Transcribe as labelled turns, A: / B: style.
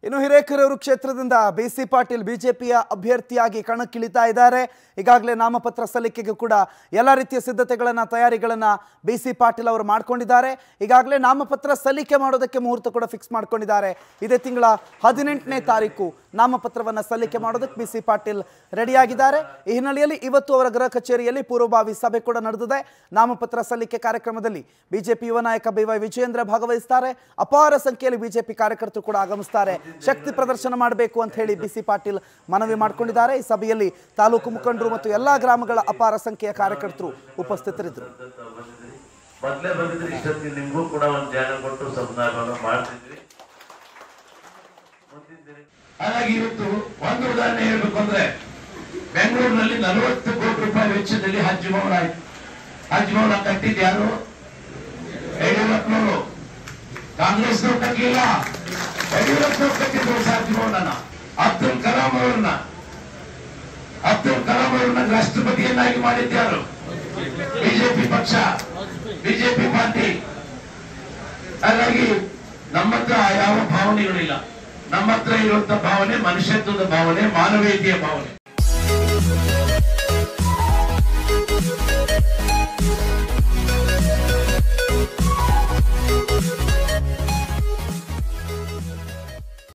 A: ಇನ್ನು ಹಿರೇಕೆರೂರು ಕ್ಷೇತ್ರದಿಂದ B C Patil ಬಿಜೆಪಿಯ ಅಭ್ಯರ್ಥಿಯಾಗಿ ಕಣಕ್ಕಿಳಿತಾ ಇದ್ದಾರೆ ಈಗಾಗಲೇ ನಾಮಪತ್ರ ಸಲ್ಲಿಕೆಗೆ ಕೂಡ ಎಲ್ಲ ರೀತಿಯ ಸಿದ್ಧತೆಗಳನ್ನು ತಯಾರಿಗಳನ್ನು ಬಿ ಸಿ ಪಾಟೀಲ್ ಅವರು ಮಾಡ್ಕೊಂಡಿದ್ದಾರೆ ಈಗಾಗಲೇ ನಾಮಪತ್ರ ಸಲ್ಲಿಕೆ ಮಾಡೋದಕ್ಕೆ ಮುಹೂರ್ತ ಕೂಡ ಫಿಕ್ಸ್ ಮಾಡ್ಕೊಂಡಿದ್ದಾರೆ ಇದೇ ತಿಂಗಳ ಹದಿನೆಂಟನೇ ತಾರೀಕು ನಾಮಪತ್ರವನ್ನು ಸಲ್ಲಿಕೆ ಮಾಡೋದಕ್ಕೆ ಬಿ ಸಿ ಪಾಟೀಲ್ ರೆಡಿಯಾಗಿದ್ದಾರೆ ಈ ಹಿನ್ನೆಲೆಯಲ್ಲಿ ಇವತ್ತು ಅವರ ಗೃಹ ಕಚೇರಿಯಲ್ಲಿ ಪೂರ್ವಭಾವಿ ಸಭೆ ಕೂಡ ನಡೆದಿದೆ ನಾಮಪತ್ರ ಸಲ್ಲಿಕೆ ಕಾರ್ಯಕ್ರಮದಲ್ಲಿ ಬಿಜೆಪಿ ಯುವ ನಾಯಕ ಬಿ ವೈ ವಿಜಯೇಂದ್ರ ಭಾಗವಹಿಸ್ತಾರೆ ಅಪಾರ ಸಂಖ್ಯೆಯಲ್ಲಿ ಬಿಜೆಪಿ ಕಾರ್ಯಕರ್ತರು ಕೂಡ ಆಗಮಿಸ್ತಾರೆ ಶಕ್ತಿ ಪ್ರದರ್ಶನ ಮಾಡಬೇಕು ಅಂತ ಹೇಳಿ ಬಿ ಸಿ ಪಾಟೀಲ್ ಮನವಿ ಮಾಡಿಕೊಂಡಿದ್ದಾರೆ ಈ ಸಭೆಯಲ್ಲಿ ತಾಲೂಕು ಮುಖಂಡರು ಮತ್ತು ಎಲ್ಲಾ ಗ್ರಾಮಗಳ ಅಪಾರ ಸಂಖ್ಯೆಯ ಕಾರ್ಯಕರ್ತರು ಉಪಸ್ಥಿತರಿದ್ದರು
B: ಮೊದ್ಲೇ ಬಂದಿದ್ರೆ ಇಷ್ಟೊತ್ತಿಗೆ ನಿಮ್ಗೂ ಕೂಡ ಒಂದು ಜಾಗ ಕೊಟ್ಟು ಸಂಧಾನವನ್ನು ಮಾಡ್ತಿದ್ವಿ ಮುಂದಿನ
C: ಹಾಗಾಗಿ ಇವತ್ತು ಒಂದು ಉದಾಹರಣೆ ಹೇಳ್ಬೇಕು ಅಂದ್ರೆ ಬೆಂಗಳೂರಿನಲ್ಲಿ ನಲವತ್ತು ಕೋಟಿ ರೂಪಾಯಿ ವೆಚ್ಚದಲ್ಲಿ ಹಜ್ ಭವನ ಆಯ್ತು ಹಜ್ ಭವನ ಕಟ್ಟಿದ್ ಯಾರು ಯಡಿಯೂರಪ್ಪನವರು ಕಾಂಗ್ರೆಸ್ನವ್ರು ಕಟ್ಟಲಿಲ್ಲ ಯಡಿಯೂರಪ್ಪನವ್ರು ಕಟ್ಟಿದ್ರು ಹಜ್ ಭವನನ ಅಬ್ದುಲ್ ಕಲಾಂ ಅವ್ರನ್ನ ಅಬ್ದುಲ್ ಕಲಾಂ ಅವ್ರನ್ನ ರಾಷ್ಟ್ರಪತಿಯನ್ನಾಗಿ ಮಾಡಿದ್ಯಾರು ಬಿಜೆಪಿ ಪಕ್ಷ ಬಿಜೆಪಿ ಪಾರ್ಟಿ ಹಾಗಾಗಿ ನಮ್ಮ ಹತ್ರ ಯಾವ ಭಾವನೆಗಳಿಲ್ಲ ನಮ್ಮ ಹತ್ರ ಇರುವಂತ ಭಾವನೆ ಮನುಷ್ಯತ್ವದ ಭಾವನೆ ಮಾನವೀಯತೆಯ ಭಾವನೆ